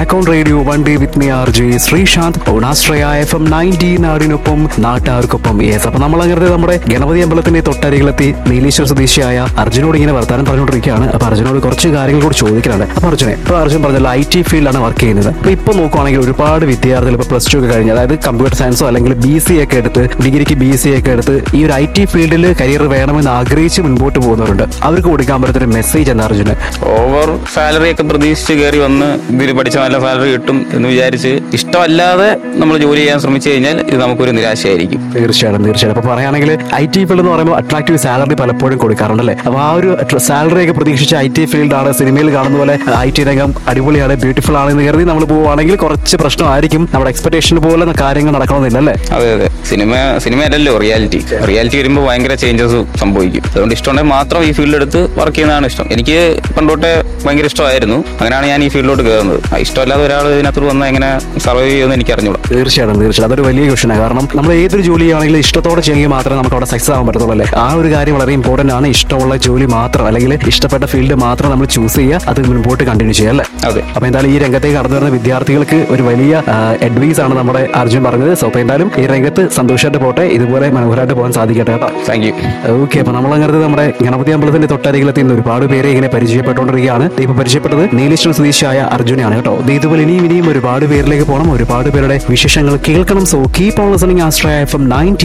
account radio one day with me R J Sreesanth ഓണാശ്രയ F M ninety നാടിനൊപ്പം നാട്ടുകാർക്കൊപ്പം yes അപ്പൊ നമ്മൾ അങ്ങനെ നമ്മുടെ ഗണപതി അമ്പലത്തിന്റെ തൊട്ടരികിലെത്തി നീലേശ്വർ സ്വദേശിയായ അർജുനോട് ഇങ്ങനെ വർത്താനം പറഞ്ഞുകൊണ്ടിരിക്കുകയാണ് അപ്പൊ അർജുനോട് കുറച്ച് കാര്യങ്ങൾ കൂടി ചോദിക്കാനുണ്ട് അപ്പൊ അർജുനെ ഇപ്പൊ അർജുൻ പറഞ്ഞല്ലോ ഐ ടി ഫീൽഡാണ് വർക്ക് ചെയ്യുന്നത് അപ്പൊ ഇപ്പൊ നോക്കുവാണെങ്കിൽ ഒരുപാട് വിദ്യാർത്ഥികൾ ഇപ്പൊ പ്ലസ് ടു ഒക്കെ കഴിഞ്ഞ് അതായത് കമ്പ്യൂട്ടർ സയൻസോ അല്ലെങ്കിൽ ബി സി ഒക്കെ എടുത്ത് ഡിഗ്രിക്ക് ബി സി ഒക്കെ എടുത്ത് ഈ ഒരു ഐ ടി ഫീൽഡിൽ കരിയർ വേണമെന്ന് ആഗ്രഹിച്ച് മുൻപോട്ട് പോകുന്നവരുണ്ട് അവർക്ക് കൊടുക്കാൻ പറ്റുന്ന ഒരു മെസ്സേജ് എന്താ അർജുന് ഓവർ സാലറി ഒക്കെ പ്രതീക്ഷിച്ച് കയറി വന്ന് ഇതിൽ പഠിച്ച നല്ല സാലറി കിട്ടും എന്ന് വിചാരിച്ച് ഇഷ്ടമല്ലാതെ നമ്മൾ ജോലി ചെയ്യാൻ ശ്രമിച്ചു കഴിഞ്ഞാൽ ഇത് നമുക്കൊരു നിരാശയായിരിക്കും തീർച്ചയായിട്ടും തീർച്ചയായിട്ടും അപ്പൊ പറയുകയാണെങ്കിൽ ഐ ടി ഫീൽഡ് എന്ന് പറയുമ്പോൾ അട്രാക്റ്റീവ് സാലറി പലപ്പോഴും കൊടുക്കാറുണ്ടല്ലേ അപ്പൊ ആ ഒരു സാലറി ഒക്കെ പ്രതീക്ഷിച്ച ഐ ടി ഫീൽഡാണ് സിനിമയിൽ കാണുന്ന പോലെ ഐ ടി രംഗം അടിപൊളിയാണ് ബ്യൂട്ടിഫുൾ ആണ് എന്ന് കരുതി നമ്മൾ പോവുകയാണെങ്കിൽ കുറച്ച് പ്രശ്നമായിരിക്കും നമ്മുടെ എക്സ്പെക്ടേഷൻ പോലെ കാര്യങ്ങൾ നടക്കണമെന്നില്ല അല്ലേ അതെ അതെ സിനിമ സിനിമ അല്ലല്ലോ റിയാലിറ്റി റിയാലിറ്റി വരുമ്പോൾ ഭയങ്കര ചേഞ്ചസ് സംഭവിക്കും അതുകൊണ്ട് ഇഷ്ടമുണ്ടെങ്കിൽ മാത്രം ഈ ഫീൽഡ് എടുത്ത് വർക്ക് ചെയ്യുന്നതാണ് ഇഷ്ടം എനിക്ക് പണ്ടോട്ടെ ഭയങ്കര ഇഷ്ടമായിരുന്നു അങ്ങനെയാണ് ഞാൻ ഈ ഫീൽഡിലോട്ട് കയറുന്നത് ആ ഇഷ്ടമല്ലാതെ ഒരാൾ ഇതിനകത്ത് വന്നാൽ എങ്ങനെ സർവൈവ് ചെയ്യുമെന്ന് എനിക്ക് അറിഞ്ഞൂടാ തീർച്ചയായിട്ടും തീർച്ചയായിട്ടും അതൊരു വലിയ ക്വസ്റ്റനാണ് കാരണം നമ്മൾ ഏതൊരു ജോലി ചെയ്യുകയാണെങ്കിലും ഇഷ്ടത്തോടെ ചെയ്യുമെങ്കിൽ മാത്രമേ നമുക്ക് അവിടെ സക്സസ് ആവാൻ പറ്റത്തുള്ളൂ അല്ലേ ആ ഒരു കാര്യം വളരെ ഇമ്പോർട്ടന്റ് ആണ് ഇഷ്ടമുള്ള ജോലി മാത്രം അല്ലെങ്കിൽ ഇഷ്ടപ്പെട്ട ഫീൽഡ് മാത്രം നമ്മൾ ചൂസ് ചെയ്യുക അത് മുൻപോട്ട് കണ്ടിന്യൂ ചെയ്യുക അല്ലേ അതെ അപ്പൊ എന്തായാലും ഈ രംഗത്തേക്ക് കടന്നു വരുന്ന വിദ്യാർത്ഥികൾക്ക് ഒരു വലിയ അഡ്വൈസ് ആണ് നമ്മുടെ അർജുൻ പറഞ്ഞത് സോ അപ്പൊ എന്തായാലും ഈ രംഗത്ത് സന്തോഷമായിട്ട് പോട്ടെ ഇതുപോലെ മനോഹരമായിട്ട് പോകാൻ സാധിക്കട്ടെ കേട്ടോ താങ്ക് യു ഓക്കെ അപ്പൊ നമ്മൾ അങ്ങനെ നമ്മുടെ ഗണപതി അമ്പലത്തിന്റെ തൊട്ടരികിലെത്തി ഇന്ന് ഒരുപാട് പേരെ ഇങ്ങനെ പരിചയപ്പെട്ടുകൊണ്ടിരിക്കുകയാണ് ദേ ഇപ്പൊ പരിചയപ്പെട്ടത് നീലേശ്വരം സ്വദേശിയായ അർജുനാണ് കേട്ടോ ദേ ഇതുപോലെ ഇനിയും ഇനിയും ഒരുപാട് പേരിലേക്ക് പോകണം ഒരുപാട് പേരുടെ വിശേഷങ്ങൾ കേൾക്കണം സോ കീപ് ഓൺ ലിസണിംഗ് ആസ്ട്രയ എഫ് എം നയൻറ്റി